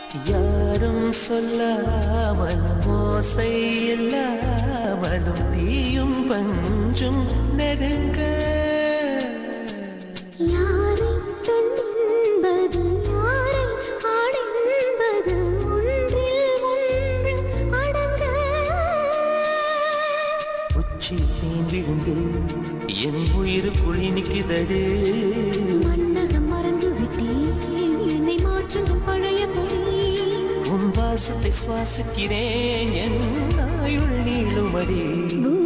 யாரும் சொல்லாமல் மோசை இல்லாமலும் தீயும் பஞ்சும் நெருங்க யாரை பெண் என்பது யாரை ஆண் என்பது ஒன்றில் ஒன்று அடங்க உச்சி தேன் விழுந்து என் உயிர் குழி நிற்குதடு மன்னகம் மறந்து விட்டேன் என்னை மாற்றும் பழையபடி உன் வாசத்தை சுவாசிக்கிறேன் என் ஆயுள் நீளுமடி பூ